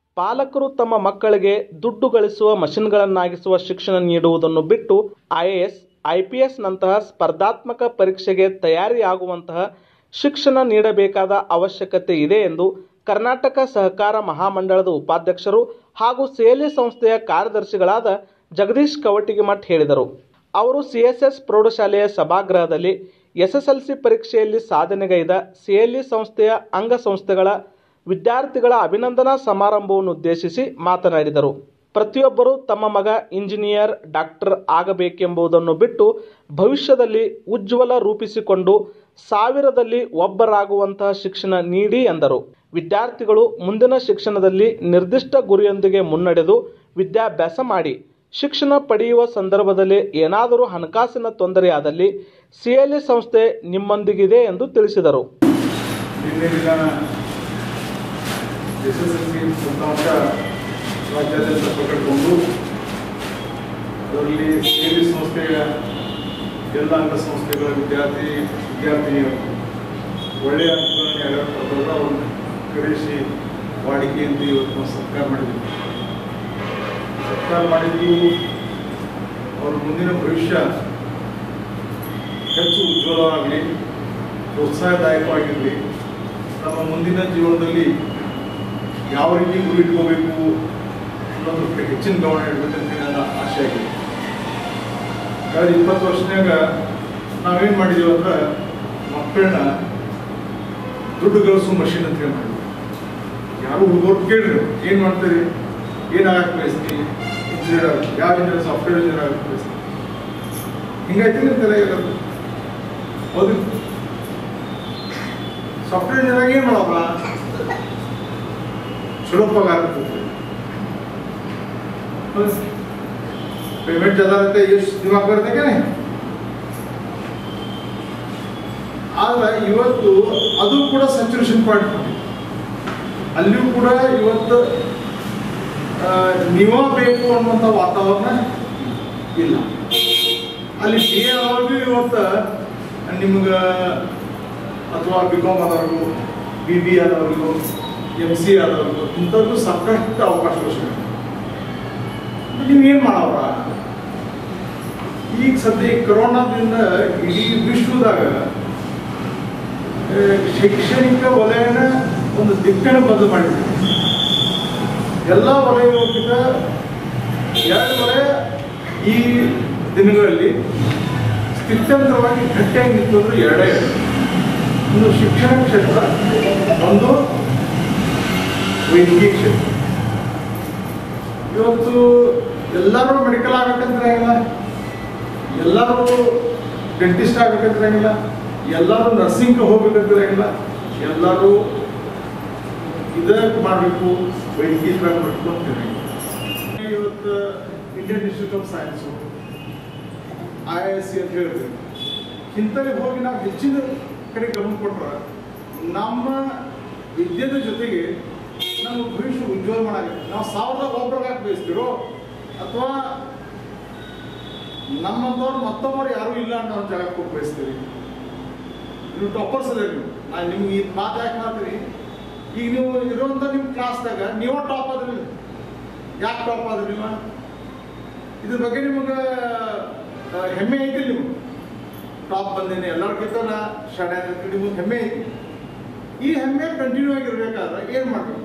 ಪಾಲಕರು ತಮ್ಮ ಮಕ್ಕಳಿಗೆ ದುಡ್ಡು ಗಳಿಸುವ ಮಷಿನ್ಗಳನ್ನಾಗಿಸುವ ಶಿಕ್ಷಣ ನೀಡುವುದನ್ನು ಬಿಟ್ಟು ಐಎಎಸ್ ಐಪಿಎಸ್ ನಂತಹ ಸ್ಪರ್ಧಾತ್ಮಕ ಪರೀಕ್ಷೆಗೆ ತಯಾರಿಯಾಗುವಂತಹ ಶಿಕ್ಷಣ ನೀಡಬೇಕಾದ ಅವಶ್ಯಕತೆ ಇದೆ ಎಂದು ಕರ್ನಾಟಕ ಸಹಕಾರ ಮಹಾಮಂಡಳದ ಉಪಾಧ್ಯಕ್ಷರು ಹಾಗೂ ಸಿಎಲ್ಇ ಸಂಸ್ಥೆಯ ಕಾರ್ಯದರ್ಶಿಗಳಾದ ಜಗದೀಶ್ ಕವಟಿಗಿಮಠ್ ಹೇಳಿದರು ಅವರು ಸಿಎಸ್ಎಸ್ ಪ್ರೌಢಶಾಲೆಯ ಸಭಾಗೃಹದಲ್ಲಿ ಎಸ್ಎಸ್ಎಲ್ಸಿ ಪರೀಕ್ಷೆಯಲ್ಲಿ ಸಾಧನೆಗೈದ ಸಿಎಲ್ಇ ಸಂಸ್ಥೆಯ ಅಂಗಸಂಸ್ಥೆಗಳ ವಿದ್ಯಾರ್ಥಿಗಳ ಅಭಿನಂದನಾ ಸಮಾರಂಭವನ್ನು ಉದ್ದೇಶಿಸಿ ಮಾತನಾಡಿದರು ಪ್ರತಿಯೊಬ್ಬರು ತಮ್ಮ ಮಗ ಇಂಜಿನಿಯರ್ ಡಾಕ್ಟರ್ ಆಗಬೇಕೆಂಬುದನ್ನು ಬಿಟ್ಟು ಭವಿಷ್ಯದಲ್ಲಿ ಉಜ್ವಲ ರೂಪಿಸಿಕೊಂಡು ಸಾವಿರದಲ್ಲಿ ಒಬ್ಬರಾಗುವಂತಹ ಶಿಕ್ಷಣ ನೀಡಿ ಎಂದರು ವಿದ್ಯಾರ್ಥಿಗಳು ಮುಂದಿನ ಶಿಕ್ಷಣದಲ್ಲಿ ನಿರ್ದಿಷ್ಟ ಗುರಿಯೊಂದಿಗೆ ಮುನ್ನಡೆದು ವಿದ್ಯಾಭ್ಯಾಸ ಮಾಡಿ ಶಿಕ್ಷಣ ಪಡೆಯುವ ಸಂದರ್ಭದಲ್ಲಿ ಏನಾದರೂ ಹಣಕಾಸಿನ ತೊಂದರೆಯಾದಲ್ಲಿ ಸಿಎಲ್ಇ ಸಂಸ್ಥೆ ನಿಮ್ಮೊಂದಿಗಿದೆ ಎಂದು ತಿಳಿಸಿದರು ನಿನ್ನೆ ದಿನ ಎಸ್ ಎಸ್ ಎಲ್ ಸಿ ಫಲಿತಾಂಶ ರಾಜ್ಯಾದ್ಯಂತ ಪ್ರಕಟಗೊಂಡು ಅದರಲ್ಲಿ ಸೇರಿ ಸಂಸ್ಥೆಯ ಎಲ್ಲ ಅಂಗಸಂಸ್ಥೆಗಳ ವಿದ್ಯಾರ್ಥಿ ವಿದ್ಯಾರ್ಥಿನಿಯರು ಒಳ್ಳೆಯ ಅಂಕಗಳನ್ನು ಯಾರ್ಯಾರು ಪಡೆದವರು ಅವ್ರನ್ನ ಕರೆಸಿ ವಾಡಿಕೆಯಿಂದ ಇವತ್ತು ನಾವು ಸತ್ಕಾರ ಮಾಡಿದ್ವಿ ಸತ್ಕಾರ ಮಾಡಿದ್ದು ಅವ್ರ ಮುಂದಿನ ಭವಿಷ್ಯ ಹೆಚ್ಚು ಉಜ್ವಲವಾಗಲಿ ಪ್ರೋತ್ಸಾಹದಾಯಕವಾಗಿರಲಿ ನಮ್ಮ ಮುಂದಿನ ಜೀವನದಲ್ಲಿ ಯಾವ ರೀತಿ ಗುರಿ ಇಟ್ಕೋಬೇಕು ಅನ್ನೋದ್ರ ಕಡೆ ಹೆಚ್ಚಿನ ಗಮನ ಇಡಬೇಕಂತ ನನ್ನ ಆಸೆ ಆಗಿದೆ ಕಳೆದ ಇಪ್ಪತ್ತು ವರ್ಷನಾಗ ನಾವೇನು ಮಾಡಿದೀವಿ ಅಂದ್ರೆ ಮಕ್ಕಳನ್ನ ದುಡ್ಡು ಗಳಿಸೋ ಮಷಿನ್ ಅಂತ ಹೇಳಿ ಮಾಡಿದ್ವಿ ಯಾರು ಹುಡುಗರು ಕೇಳ್ರಿ ಏನು ಮಾಡ್ತೀರಿ ಏನಾಗಕ್ಕೆ ಬಯಸ್ತೀನಿ ಇಂಜಿನಿಯರ್ ಆಗ ಯಾವ ಇಂಜಿನಿಯರ್ ಸಾಫ್ಟ್ವೇರ್ ಇಂಜಿನಿಯರ್ ಆಗಕ್ಕೆ ಬಯಸ್ತೀನಿ ಹಿಂಗಾಯ್ತು ನಿಮ್ದೆಲ್ಲ ಇರೋದು ಹೌದು ಸಾಫ್ಟ್ವೇರ್ ಇಂಜಿನಿಯರ್ ಏನು ಮಾಡಪ್ಪ ಚಲೋ ಪಗಾರ पेमेंट ज्यादा रहता है ये दिमाग करते क्या नहीं ಆದ್ರೆ ಇವತ್ತು ಅದು ಕೂಡ ಸ್ಯಾಚುರೇಷನ್ ಪಾಯಿಂಟ್ ಅಲ್ಲಿಯೂ ಕೂಡ ಇವತ್ತು ಆ, ನೀವ ಬೇಕು ಅನ್ನುವಂಥ ವಾತಾವರಣ ಇಲ್ಲ ಅಲ್ಲಿ ಬಿ ಎ ಆದವ್ರಿಗೂ ಇವತ್ತು ನಿಮ್ಗೆ ಅಥವಾ ಬಿ ಕಾಮ್ ಆದವ್ರಿಗೂ ಬಿ ಬಿ ಆದವ್ರಿಗೂ ಎಮ್ ಸಿ ಆದವ್ರಿಗೂ ಇಂಥವ್ರಿಗೂ ಸಾಕಷ್ಟು ಅವಕಾಶಗಳು ಸಿಗುತ್ತೆ ನೀವೇನು ಮಾಡವ್ರ ಈಗ ಸದ್ಯ ಈ ಕೊರೋನಾದಿಂದ ಇಡೀ ವಿಶ್ವದಾಗ ಆ, ಶೈಕ್ಷಣಿಕ ವಲಯನ ಒಂದು ದಿಕ್ಕನ್ನು ಬದಲು ಮಾಡಿದೆ ಎಲ್ಲ ವಲಯಕ್ಕಿಂತ ಎರಡು ವಲಯ ಈ ದಿನಗಳಲ್ಲಿ ಸ್ಥಿತ್ಯಂತರವಾಗಿ ಗಟ್ಟಿಯಾಗಿ ನಿಂತು ಅಂದ್ರೆ ಎರಡೇ ಎರಡು. ಒಂದು ಶಿಕ್ಷಣ ಕ್ಷೇತ್ರ ಒಂದು ವೈದ್ಯಕೀಯ ಕ್ಷೇತ್ರ ಇವತ್ತು ಎಲ್ಲರೂ ಮೆಡಿಕಲ್ ಆಗ್ಬೇಕಂತಿರಂಗಿಲ್ಲ ಎಲ್ಲರೂ ಡೆಂಟಿಸ್ಟ್ ಆಗ್ಬೇಕಂತಿರಂಗಿಲ್ಲ ಎಲ್ಲರೂ ನರ್ಸಿಂಗ್ ಹೋಗ್ಬೇಕಂತಿರಂಗಿಲ್ಲ ಎಲ್ಲರೂ ಇದೇ ಮಾಡಬೇಕು ವೈದ್ಯಕೀಯ ಮಾಡಬೇಕು ಅಂತಿರಂಗಿಲ್ಲ ಇವತ್ತು Indian Institute of Science I S C ಅಂತ ಹೇಳ್ತೀವಿ ಇಂಥಲ್ಲಿ ಹೋಗಿ ನಾವು ಹೆಚ್ಚಿನ ಕಡೆ ಗಮನ ಕೊಟ್ರೆ ನಮ್ಮ ವಿದ್ಯೆದ ಜೊತೆಗೆ ನಮ್ಮ ಭವಿಷ್ಯ ಉಜ್ವಲ ಮಾಡಾಗುತ್ತೆ ನಾವು ಸಾವಿರದ ಒಬ್ಬರಾಗ ಬಯಸ್ತಿರೋ ಅಥವಾ ನಮ್ಮಂಥವ್ರು ಮತ್ತೊಬ್ಬರು ಯಾರೂ ಇಲ್ಲ ಅನ್ನೋ ಒಂದು ಜಾಗಕ್ಕೆ ಹೋಗಿ ಬಯಸ್ತೀರಿ ನೀವು ಟಾಪರ್ಸ್ ಅದೇ ನೀವು ನಾನು ನಿಮ್ಗೆ ಈ ಮಾತು ಯಾಕೆ ಮಾಡ್ತೀರಿ ಈಗ ನೀವು ಇರುವಂಥ ನಿಮ್ಮ ಕ್ಲಾಸ್ದಾಗ ನೀವು ಟಾಪ್ ಆದ್ರಿ ಯಾಕೆ ಟಾಪ್ ಆದ್ರಿ ನೀವು ಇದ್ರ ಬಗ್ಗೆ ನಿಮಗೆ ಆ, ಹೆಮ್ಮೆ ಐತಿ ನಿಮಗೆ ಟಾಪ್ ಬಂದೇನೆ ಎಲ್ಲರಿಗಿಂತ ನಾ ಶಾಣೆ ಅಂತ ನಿಮಗೆ ಹೆಮ್ಮೆ ಐತಿ ಈ ಹೆಮ್ಮೆ ಕಂಟಿನ್ಯೂ ಆಗಿರ್ಬೇಕಾದ್ರೆ ಏನು ಮಾಡಬೇಕು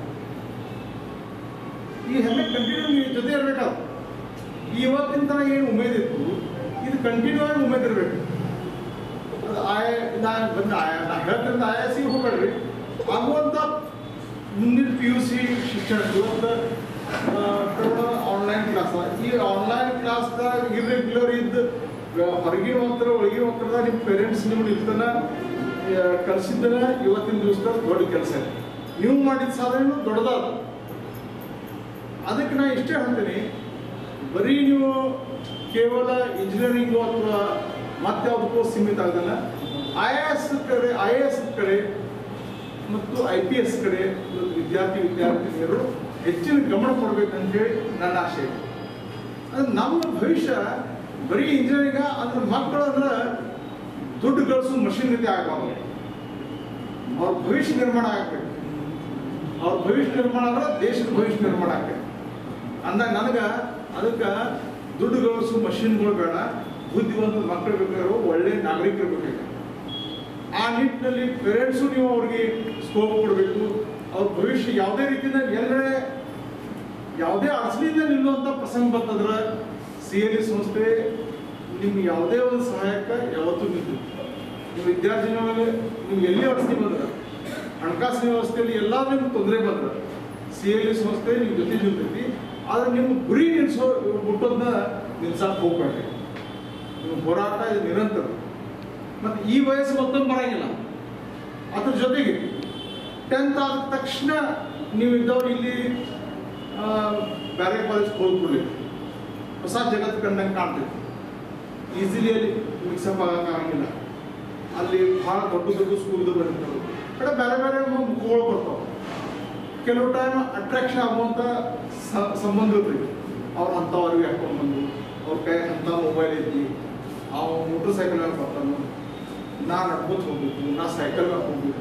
ಈ ಹೆಮ್ಮೆ ಕಂಟಿನ್ಯೂ ನೀವು ಜೊತೆ ಇರಬೇಕಾದ್ರೆ ಇವತ್ತಿನ ತನಕ ಏನು ಉಮೇದಿತ್ತು ಇದು ಕಂಟಿನ್ಯೂ ಆಗಿ ಉಮೇದ್ ಇರಬೇಕು ಅದು ಆಯ ನಾ ಬಂದು ಆಯ ನಾ ಹೇಳ್ತಿರೋದು ಆಯ ಸಿ ಹೋಗ್ಬೇಡ್ರಿ ಆಗುವಂಥ ಮುಂದಿನ ಪಿ ಯು ಸಿ ಶಿಕ್ಷಣ ಇವತ್ತು ಆನ್ಲೈನ್ ಕ್ಲಾಸ್ ಈ ಆನ್ಲೈನ್ ಕ್ಲಾಸ್ದಾಗ ಇರ್ರೆಗ್ಯುಲರ್ ಇದ್ದು ಹೊರಗಿನ ಹೋಗ್ತಾರೆ ಒಳಗಿನ ಹೋಗ್ತಾರ ನಿಮ್ಮ ಪೇರೆಂಟ್ಸ್ ನಿಮ್ಗೆ ಇರ್ತನ ಕಲಿಸಿದ್ದನ ಇವತ್ತಿನ ದಿವಸದಾಗ ದೊಡ್ಡ ಕೆಲಸ ಇದೆ ನೀವು ಮಾಡಿದ ಸಾಧನೆ ದೊಡ್ಡದಾದ ಅದಕ್ಕೆ ನಾ ಇಷ್ಟೇ ಹೇಳ್ತೀನಿ ಬರೀ ನೀವು ಕೇವಲ ಇಂಜಿನಿಯರಿಂಗು ಅಥವಾ ಮತ್ತಾವುದಕ್ಕೂ ಸೀಮಿತ ಆಗಲ್ಲ ಐ ಎ ಎಸ್ ಕಡೆ ಐ ಎ ಎಸ್ ಕಡೆ ಮತ್ತು ಐ ಪಿ ಎಸ್ ಕಡೆ ಇವತ್ತು ವಿದ್ಯಾರ್ಥಿ ವಿದ್ಯಾರ್ಥಿನಿಯರು ಹೆಚ್ಚಿನ ಗಮನ ಕೊಡಬೇಕಂತೇಳಿ ನನ್ನ ಆಶೆ ಇದೆ ಅದು ನಮ್ಮ ಭವಿಷ್ಯ ಬರೀ ಇಂಜಿನಿಯರಿಂಗ ಅಂದ್ರೆ ಮಕ್ಕಳು ಅಂದ್ರೆ ದುಡ್ಡು ಗಳಿಸೋ ಮಷಿನ್ ರೀತಿ ಆಗಬಾರ್ದು ಅವ್ರ ಭವಿಷ್ಯ ನಿರ್ಮಾಣ ಆಗಬೇಕು ಅವ್ರ ಭವಿಷ್ಯ ನಿರ್ಮಾಣ ಆದ್ರೆ ದೇಶದ ಭವಿಷ್ಯ ನಿರ್ಮಾಣ ಆಗ್ತದೆ ಅಂದಾಗ ನನಗೆ ಅದಕ್ಕೆ ದುಡ್ಡು ಗಳಿಸೋ ಮಷಿನ್ಗಳು ಬೇಡ ಬುದ್ಧಿವಂತ ಮಕ್ಕಳು ಬೇಕಾದ್ರು ಒಳ್ಳೆ ನಾಗರಿಕರು ಬೇಕಾಗ ಆ ನಿಟ್ಟಿನಲ್ಲಿ ಪೇರೆಂಟ್ಸು ನೀವು ಅವ್ರಿಗೆ ಸ್ಕೋಪ್ ಕೊಡಬೇಕು ಅವ್ರ ಭವಿಷ್ಯ ಯಾವುದೇ ರೀತಿಯಿಂದ ಎಲ್ಲರೇ ಯಾವುದೇ ಅಡಚಣೆಯಿಂದ ನಿಲ್ಲುವಂಥ ಪ್ರಸಂಗ ಬಂತಂದ್ರೆ ಸಿ ಎಲ್ ಇ ಸಂಸ್ಥೆ ನಿಮ್ಗೆ ಯಾವುದೇ ಒಂದು ಸಹಾಯಕ್ಕೆ ಯಾವತ್ತೂ ನಿಂತು ನೀವು ವಿದ್ಯಾರ್ಥಿಗಳಿಗೆ ನಿಮ್ಗೆ ಎಲ್ಲಿ ಅಡಚಣೆ ಬಂದ್ರೆ ಹಣಕಾಸಿನ ವ್ಯವಸ್ಥೆಯಲ್ಲಿ ಎಲ್ಲಾದ್ರೂ ನಿಮ್ಗೆ ತೊಂದರೆ ಬಂದ್ರೆ ಸಿ ಎಲ್ ಇ ಸಂಸ್ಥೆ ನಿಮ್ಮ ಜೊತೆ ನಿಲ್ತೈತಿ ಆದ್ರೆ ನಿಮ್ಮ ಗುರಿ ನಿಲ್ಸೋ ಮುಟ್ಟೋದನ್ನ ನಿಲ್ಸಕ್ಕೆ ಹೋಗ್ಬೇಡ್ರಿ ನಿಮ್ಮ ಹೋರಾಟ ಇದು ನಿರಂತರ ಮತ್ತು ಈ ವಯಸ್ಸು ಮತ್ತೊಂದು ಬರಂಗಿಲ್ಲ ಅದ್ರ ಜೊತೆಗೆ ಟೆಂತ್ ಆದ ತಕ್ಷಣ ನೀವು ಇದ್ದವ್ರು ಇಲ್ಲಿ ಆ, ಬೇರೆ ಕಾಲೇಜ್ ಹೋಗ್ಬಿಡ್ಲಿ ಹೊಸ ಜಗತ್ತು ಕಂಡಂಗೆ ಕಾಣ್ತೈತಿ ಈಸಿಲಿ ಅಲ್ಲಿ ಮಿಕ್ಸಪ್ ಆಗಂಗಿಲ್ಲ ಅಲ್ಲಿ ಭಾಳ ದೊಡ್ಡ ದೊಡ್ಡ ಸ್ಕೂಲ್ದು ಬಂದಿರ್ತಾವೆ ಕಡೆ ಬೇರೆ ಬೇರೆ ಮುಖಗಳು ಬರ್ತಾವೆ ಕೆಲವು ಟೈಮ್ ಅಟ್ರಾಕ್ಷನ್ ಆಗುವಂಥ ಸ- ಸಂಬಂಧ ಇರ್ತೈತಿ ಅವ್ರು ಅಂಥವ್ರಿಗೆ ಹಾಕೊಂಡು ಬಂದು ಅವ್ರ ಕೈ ಅಂಥ ಮೊಬೈಲ್ ಐತಿ ಅವ ಮೋಟ್ರ್ ಸೈಕಲ್ ಮೇಲೆ ಬರ್ತಾನೆ ನಾ ನಡ್ಕೋತ ಹೋಗ್ಬೇಕು ನಾ ಸೈಕಲ್ ಮೇಲೆ ಹೋಗ್ಬೇಕು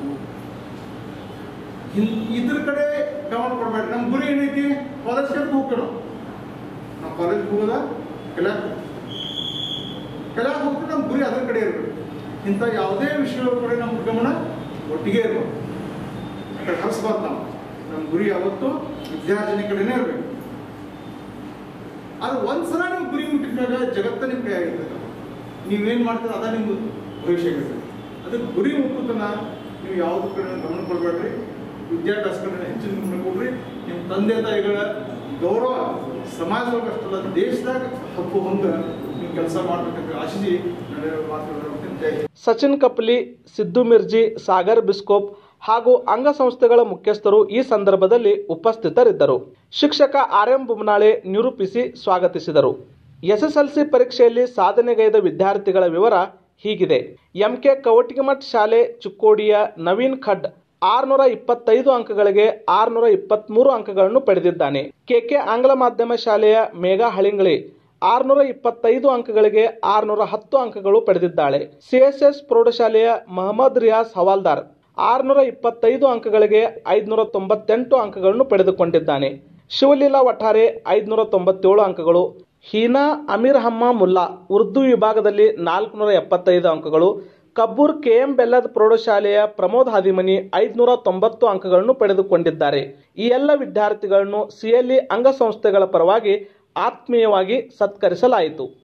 ಹಿನ್ ಇದ್ರ ಕಡೆ ಗಮನ ಕೊಡ್ಬೇಡ್ರಿ ನಮ್ಮ ಗುರಿ ಏನೈತಿ ಕಾಲೇಜ್ ಕಡೆ ಹೋಗ್ತೀವಿ ನಾವು ನಾವು ಕಾಲೇಜ್ ಹೋಗೋದ ಕೆಲ್ಯಾಕ ಕೆಲ್ಯಾಕ ಹೋಗ್ತೀವಿ ನಮ್ಮ ಗುರಿ ಅದ್ರ ಕಡೆ ಇರಬೇಕು ಇಂಥ ಯಾವುದೇ ವಿಷಯಗಳ ಕಡೆ ನಮ್ಮ ಗಮನ ಒಟ್ಟಿಗೆ ಇರಬೇಕು ಆ ಕಡೆ ಹರಿಸ್ಬಾರ್ದು ನಾವು ನಮ್ಮ ಗುರಿ ಯಾವತ್ತು ವಿದ್ಯಾರ್ಜನೆ ಕಡೆನೇ ಇರಬೇಕು ಆದ್ರೆ ಒಂದ್ಸಲ ನೀವು ಗುರಿ ಮುಟ್ಟಿದಾಗ ಜಗತ್ತ ನಿಮ್ಮ ಕೈ ಆಗಿರ್ತದೆ ನೀವೇನು ಮಾಡ್ತೀರ ಅದ ನಿಮ್ದು ಭವಿಷ್ಯ ಇರ್ತದೆ ಅದಕ್ಕೆ ಗುರಿ ಮುಟ್ಟುತ್ತನ ನೀವು ಯಾವ್ದು ಕಡೆ ಗಮನ ಕೊಡಬೇಡ್ರಿ ವಿದ್ಯಾಭ್ಯಾಸ ಕಡೆ ಹೆಚ್ಚಿನ ಗಮನ ಕೊಡ್ರಿ ನಿಮ್ಮ ತಂದೆ ತಾಯಿಗಳ ಗೌರವ ಸಮಾಜದೊಳಗೆ ಅಷ್ಟಲ್ಲ ದೇಶದಾಗ ಹಕ್ಕು ಹೊಂದ ನೀವು ಕೆಲಸ ಮಾಡ್ಬೇಕಂತ ಆಶಿಸಿ ನಡೆಯುವ ಮಾತುಗಳನ್ನು ಜೈ ಹಿಂದ್. ಸಚಿನ್ ಕಪ್ಲಿ ಸಿದ್ದು ಮಿರ್ಜಿ ಸಾಗರ್ ಬಿಸ್ಕೋಪ್ ಹಾಗೂ ಅಂಗಸಂಸ್ಥೆಗಳ ಮುಖ್ಯಸ್ಥರು ಈ ಸಂದರ್ಭದಲ್ಲಿ ಉಪಸ್ಥಿತರಿದ್ದರು ಶಿಕ್ಷಕ ಆರ್ ಎಂ ಬೊಮ್ಮನಾಳೆ ನಿರೂಪಿಸಿ ಸ್ವಾಗತಿಸಿದರು ಎಸ್ಎಸ್ಎಲ್ಸಿ ಪರೀಕ್ಷೆಯಲ್ಲಿ ಸಾಧನೆಗೈದ ವಿದ್ಯಾರ್ಥಿಗಳ ವಿವರ ಹೀಗಿದೆ ಎಂಕೆ ಕವಟಿಮಠ್ ಶಾಲೆ ಚಿಕ್ಕೋಡಿಯ ನವೀನ್ ಖಡ್ ಆರ್ನೂರ ಇಪ್ಪತ್ತೈದು ಅಂಕಗಳಿಗೆ ಆರ್ನೂರ ಇಪ್ಪತ್ತ್ಮೂರು ಅಂಕಗಳನ್ನು ಪಡೆದಿದ್ದಾನೆ ಕೆಕೆ ಆಂಗ್ಲ ಮಾಧ್ಯಮ ಶಾಲೆಯ ಮೇಘಾ ಹಳಿಂಗಳಿ ಆರ್ನೂರ ಇಪ್ಪತ್ತೈದು ಅಂಕಗಳಿಗೆ ಆರ್ನೂರ ಹತ್ತು ಅಂಕಗಳು ಪಡೆದಿದ್ದಾಳೆ ಸಿಎಸ್ಎಸ್ ಪ್ರೌಢಶಾಲೆಯ ಮಹಮ್ಮದ್ ರಿಯಾಸ್ ಹವಾಲ್ದಾರ್ ಆರ್ನೂರ ಇಪ್ಪತ್ತೈದು ಅಂಕಗಳಿಗೆ ಐದುನೂರ ತೊಂಬತ್ತೆಂಟು ಅಂಕಗಳನ್ನು ಪಡೆದುಕೊಂಡಿದ್ದಾನೆ ಶಿವಲೀಲಾ ವಠಾರೆ ಐದುನೂರ ತೊಂಬತ್ತೇಳು ಅಂಕಗಳು ಹೀನಾ ಅಮೀರ್ ಹಮ್ಮ ಮುಲ್ಲಾ ಉರ್ದು ವಿಭಾಗದಲ್ಲಿ ನಾಲ್ಕುನೂರ ಎಪ್ಪತ್ತೈದು ಅಂಕಗಳು ಕಬ್ಬೂರ್ ಕೆಎಂ ಬೆಲ್ಲದ್ ಪ್ರೌಢಶಾಲೆಯ ಪ್ರಮೋದ್ ಹಾದಿಮನಿ ಐದುನೂರ ತೊಂಬತ್ತು ಅಂಕಗಳನ್ನು ಪಡೆದುಕೊಂಡಿದ್ದಾರೆ ಈ ಎಲ್ಲ ವಿದ್ಯಾರ್ಥಿಗಳನ್ನು ಸಿಎಲ್ಇ ಅಂಗಸಂಸ್ಥೆಗಳ ಪರವಾಗಿ ಆತ್ಮೀಯವಾಗಿ ಸತ್ಕರಿಸಲಾಯಿತು